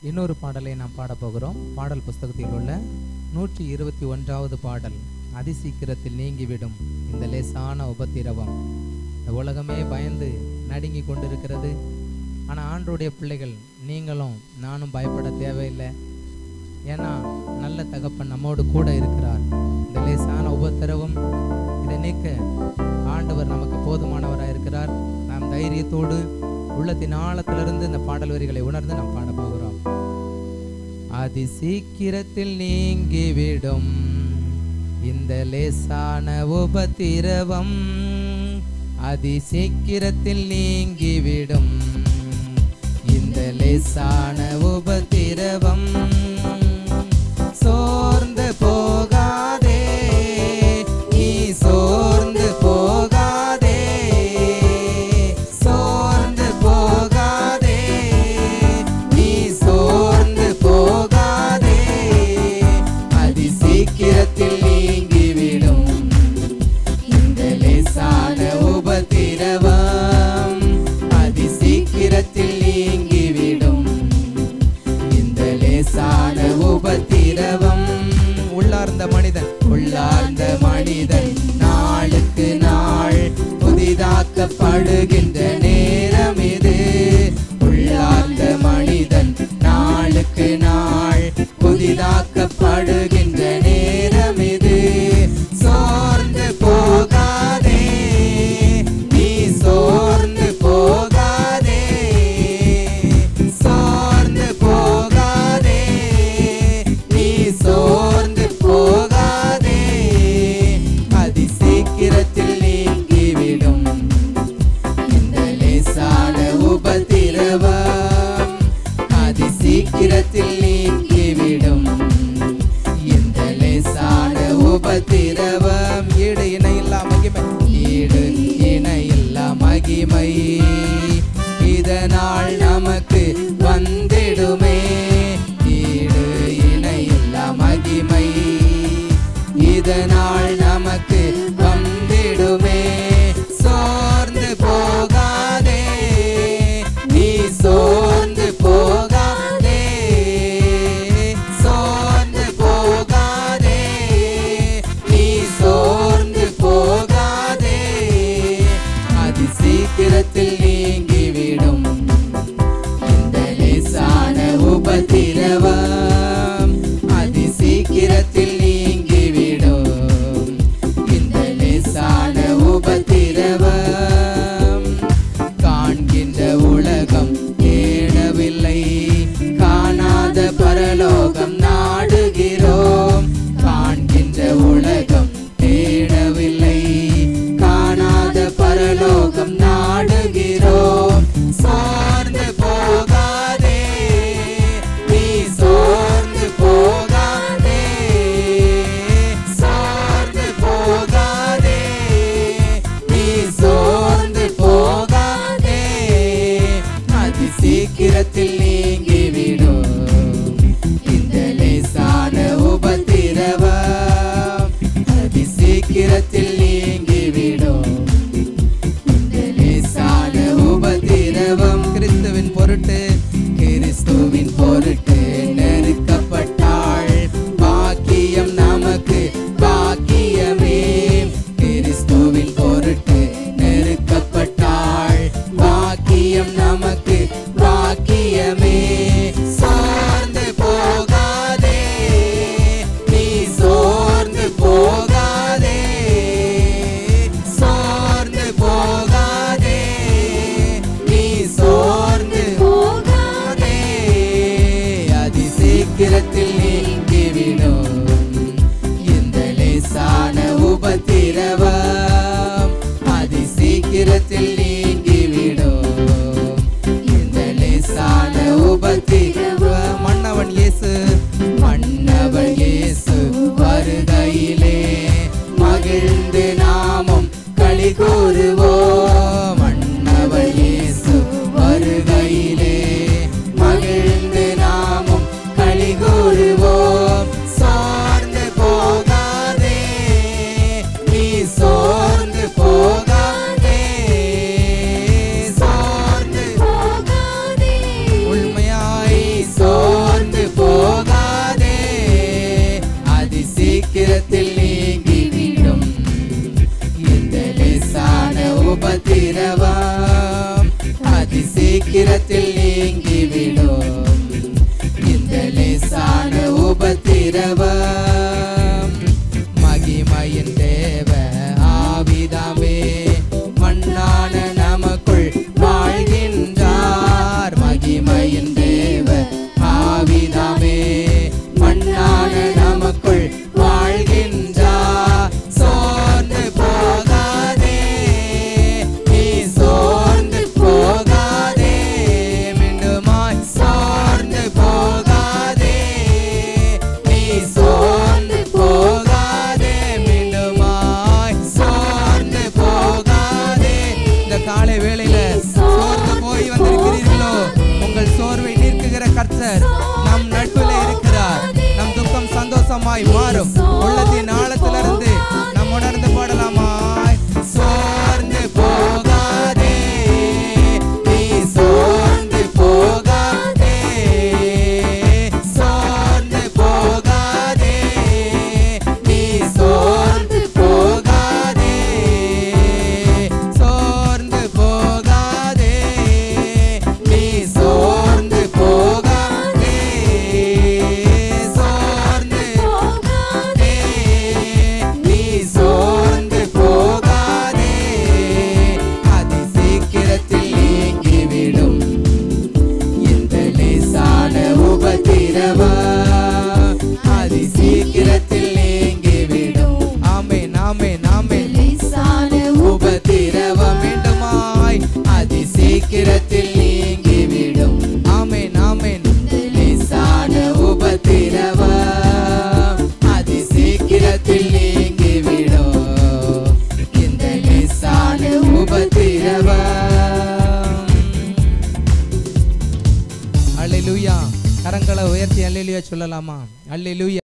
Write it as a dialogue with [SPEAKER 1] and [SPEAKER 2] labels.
[SPEAKER 1] இன்னொரு பாடலை நாம் பாடப் போகிறோம் பாடல் புஸ்தகத்தில் உள்ள நூற்றி இருபத்தி ஒன்றாவது பாடல் அதிசீக்கிரத்தில் நீங்கிவிடும் இந்த லேசான உபத்திரவம் இந்த உலகமே பயந்து நடுங்கி கொண்டிருக்கிறது ஆனால் ஆண்டோடைய பிள்ளைகள் நீங்களும் நானும் பயப்பட தேவையில்லை ஏன்னா நல்ல தகப்பன் நம்மோடு கூட இருக்கிறார் இந்த லேசான உபத்திரவம் இதை நீக்க ஆண்டவர் நமக்கு போதுமானவராக இருக்கிறார் நாம் தைரியத்தோடு உள்ளத்தின் ஆழத்திலிருந்து இந்த பாடல் வரிகளை உணர்ந்து நாம் பாட போகிறோம் அதி சீக்கிரத்தில் நீங்கிவிடும் இந்த லேசான உபத்திரவம் அதி சீக்கிரத்தில் நீங்கிவிடும் இந்த லேசான உபத்திரவம் சோர்ந்து போகாதே நீ சோர்ந்து போகாதே சோர்ந்து போகாதே நீ சோர்ந்து போகாதே அதி சீக்கிரத்தில் நீங்கிவிடும் இந்த லேசான உபத்திரவம் அதி சீக்கிரத்தில் நீங்கிவிடும் இந்த லேசான உபத்திரவம் உள்ளார்ந்த மனிதன் உள்ளார்ந்த மனிதன் நாளுக்கு நாள் புதிதாக்கப்படுகின்ற நேரம் இது உள்ளார்ந்த மனிதன் நாளுக்கு நாள் புதிதாக்கப்படுகின்ற நேரம் இது சோர்ந்து போகாதே நீ சோர்ந்து போகாதே சோர்ந்து போகாதே நீ சோர்ந்து போகாதே அதி சீக்கிரத்தில் நீங்கிவிடும் இந்த லேசான உபத்திரவம் அதி சீக்கிரத்தில் நீங்கிவிடும் இந்த லேசான உபத்திரவம் ஈடு இணையில்லா மகிமை ஈடு இணையில்லா மகிமை இதனால் நமக்கு வந்திடுமே ஈடு இணையில்லா மகிமை இதனால் நமக்கு வந்திடுமே சோர்ந்து போகாதே நீ சோர்ந்து போகாதே சோர்ந்து போகாதே நீ சோர்ந்து போகாதே அதி சீக்கிரத்தில் நீங்கிவிடும் இந்த லேசான உபத்திரவம் அதி சீக்கிரத்தில் நீங்கிவிடும் இந்த லேசான உபத்திரவம் காண்கின்ற உலகம் தேடவில்லை காணாத பரலோகம் நாடுகிறோம் காண்கின்ற உலகம் தேடவில்லை காணாத பரலோகம் நாடுகிறோம் சார்ந்து போகாதே நீ சோர்ந்து போகாதே சார்ந்து போகாதே நீ சோர்ந்து போகாதே அதி சீக்கிரத்தில் நீங்கிவிடும் இந்த லேசான உபத்திரவம் அதி சீக்கிரத்தில் நீங்கிவிடும் இந்த லேசான உபத்திரவம் கிறிஸ்துவின் பொருட்டு கிறிஸ்துவின் பொருட்டு நெருக்கப்பட்டாள் பாக்கியம் நமக்கு பாக்கியமே கிறிஸ்துவின் பொருட்டு நெருக்கப்பட்டாள் பாக்கியம் நமக்கு பாக்கியமே சார்ந்து போகாதே நீ சோர்ந்து போகாதே சோர்ந்து போகாதே நீ சோர்ந்து போகாதே அதி சீக்கிரத்தில் நீங்கிவிடும் இந்த லேசான உபத்திரவம் அதி சீக்கிரத்தில் நீங்கிவிடும் இந்த லேசான உபத்திரவம் மன்னவன் இயேசு மன்னவன் இயேசு வருகையிலே மகிழ்ந்து நாமும் களி கூறுவோம் மன்னவன் இயேசு வருகையிலே மகிழ்ந்து நாமும் களி கூறுவோம் சார்ந்து போகாதே நீ சோர்ந்து போகாதே சோர்ந்து
[SPEAKER 2] போகாதே
[SPEAKER 1] உண்மையாய் சோர்ந்து சீக்கிரத்தில் நீங்கிவிடும் இந்த லேசான உபத்திரவம் மகிமையின் தேவ ஆவிதாமே மண்ணான நமக்குள் வாழ்கின்றார் மகிமையின் தேவ ஆவிதாமே மண்ணான நமக்குள் வாழ்கின்றார் சோர்ந்து போகாதே நீ சோர்ந்து போகாதே மீண்டுமாய் சோர்ந்து போகாதே நீ சோர்ந்து போகாதே மீண்டுமாய் சோர்ந்து போகாதே இந்த காலை வேளையில சோர்ந்து போய் வந்திருக்கிறீர்களோ உங்கள் சோர்வை நீக்குகிற கர்த்தர் நம் நட்புல இருக்கிறார் நம் துக்கம் சந்தோஷமாய் மாறும் உள்ளத்தின் ஆழத்திலிருந்து நம் உணர்ந்து பாடலாமாய் சோர்ந்து போகாதே நீ சோர்ந்து போகாதே சோர்ந்து போகாதே நீ சோர்ந்து போகாதே சோர்ந்து போகாதே நீ சோர்ந்து போகாதே சோர்ந்து போகாதே நீ சோர்ந்து போகாதே அதி சீக்கிரத்தில் நீங்கிவிடும் இந்த லேசான உபத்திரவா அதி சீக்கிரத்தில் நீங்கிவிடும் ஆமே நாமே நாமே
[SPEAKER 2] லேசான
[SPEAKER 1] உபத்திரவம் வேண்டுமாய் அதி சீக்கிரத்தில் நீங்கிவிடும் ஆமே நாமே லேசான உபத்திரவம் அதி சீக்கிரத்தில் நீங்கிவிடும் இந்த லேசான உபத்திரவம் அல்லேலூயா கரங்களை உயர்த்தி அல்லேலூயா சொல்லலாமா அல்லேலூயா